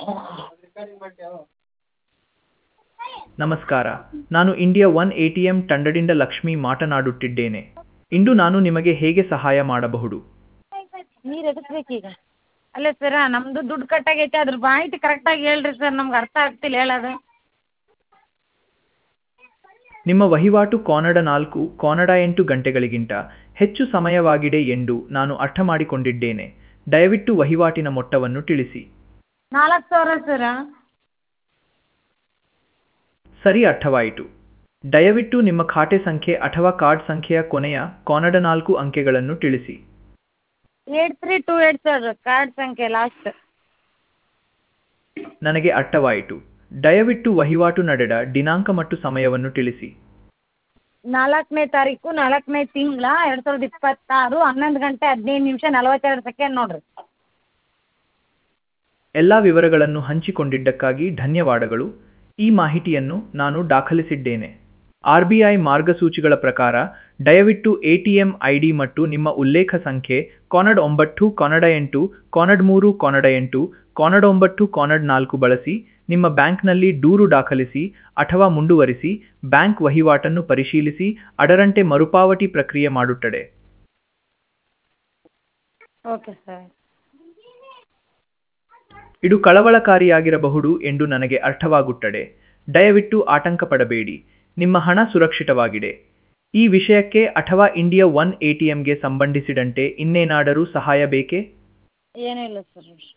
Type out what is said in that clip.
ನಮಸ್ಕಾರ ನಾನು India one A T M ತಂಡದಿಂದ ಲಕ್ಷ್ಮಿ ಮಾತನಾಡುತ್ತಿದ್ದೇನೆ ಇಂದು ನಾನು ನಿಮಗೆ ಹೇಗೆ ಸಹಾಯ ಮಾಡಬಹುದು ನೀರು ಎದಕ್ಕೆ ಬೇಕು ಈಗ ಅಲ್ಲ ಸರ ನಮ್ಮದು ದುಡ್ಡು ಕಟ್ಟಾಗೈತೆ ಅದ್ರ ಮಾಹಿತಿ ಕರೆಕ್ಟಾಗಿ ಹೇಳ್ರಿ ಸರ್ ನಮ್ಗೆ ಅರ್ಥ ಆಗ್ತಿಲ್ಲ ಹೇಳೋದು ನಿಮ್ಮ ವಹಿವಾಟು ಕಾನಡ ನಾಲ್ಕು ಕಾನಡ ಎಂಟು ಗಂಟೆಗಳಿಗಿಂತ ಹೆಚ್ಚು ಸಮಯವಾಗಿದೆ ಎಂದು ನಾನು ಅರ್ಥ ಮಾಡಿಕೊಂಡಿದ್ದೇನೆ ದಯವಿಟ್ಟು ವಹಿವಾಟಿನ ಮೊತ್ತವನ್ನು ತಿಳಿಸಿ ನಾಲ್ಕು ಸಾವಿರ ಸರ ಸರಿ ಅರ್ಥವಾಯಿತು ದಯವಿಟ್ಟು ನಿಮ್ಮ ಖಾತೆ ಸಂಖ್ಯೆ ಅಥವಾ ಕಾರ್ಡ್ ಸಂಖ್ಯೆಯ ಕೊನೆಯ ಕಾನಡ ನಾಲ್ಕು ಅಂಕೆಗಳನ್ನು ತಿಳಿಸಿ eight three two eight sir card ಸಂಖ್ಯೆ ಲಾಸ್ಟ್ ನನಗೆ ಅರ್ಥವಾಯಿತು ದಯವಿಟ್ಟು ವಹಿವಾಟು ನಡೆದ ದಿನಾಂಕ ಮತ್ತು ಸಮಯವನ್ನು ತಿಳಿಸಿ ನಾಲ್ಕನೇ ತಾರೀಕು ನಾಲ್ಕನೇ ತಿಂಗಳ ಎರಡು ಸಾವಿರದ ಇಪ್ಪತ್ತಾರು ಹನ್ನೊಂದು ಗಂಟೆ ಹದಿನೈದು ನಿಮಿಷ ನಲವತ್ತೆರಡು ಸೆಕೆಂಡ್ ನೋಡಿರಿ ಎಲ್ಲ ವಿವರಗಳನ್ನು ಹಂಚಿಕೊಂಡಿದ್ದಕ್ಕಾಗಿ ಧನ್ಯವಾದಗಳು ಈ ಮಾಹಿತಿಯನ್ನು ನಾನು ದಾಖಲಿಸಿದ್ದೇನೆ ಆರ್ ಬಿ ಐ ಮಾರ್ಗಸೂಚಿಗಳ ಪ್ರಕಾರ ದಯವಿಟ್ಟು A T M I D ಮತ್ತು ನಿಮ್ಮ ಉಲ್ಲೇಖ ಸಂಖ್ಯೆ ಕಾನಡ್ ಒಂಬತ್ತು ಕಾನಡ ಎಂಟು ಕಾನಡ್ ಮೂರು ಕಾನಡ ಎಂಟು ಕಾನಡ್ ಒಂಬತ್ತು ಕಾನಡ್ ನಾಲ್ಕು ಬಳಸಿ ನಿಮ್ಮ ಬ್ಯಾಂಕ್ನಲ್ಲಿ ದೂರು ದಾಖಲಿಸಿ ಅಥವಾ ಮುಂದುವರಿಸಿ ಬ್ಯಾಂಕ್ ವಹಿವಾಟನ್ನು ಪರಿಶೀಲಿಸಿ ಅದರಂತೆ ಮರುಪಾವತಿ ಪ್ರಕ್ರಿಯೆ ಮಾಡುತ್ತದೆ ಓಕೆ ಸರ್ ಇದು ಕಳವಳಕಾರಿಯಾಗಿರಬಹುದು ಎಂದು ನನಗೆ ಅರ್ಥವಾಗುತ್ತದೆ ದಯವಿಟ್ಟು ಆತಂಕ ಪಡಬೇಡಿ ನಿಮ್ಮ ಹಣ ಸುರಕ್ಷಿತವಾಗಿದೆ ಈ ವಿಷಯಕ್ಕೆ ಅಥವಾ ಇಂಡಿಯಾ ಒನ್ ಎ ಟಿ ಎಂಗೆ ಸಂಬಂಧಿಸಿದಂತೆ ಇನ್ನೇನಾದರೂ ಸಹಾಯ ಬೇಕೇ ಏನೂ ಇಲ್ಲ ಸರ್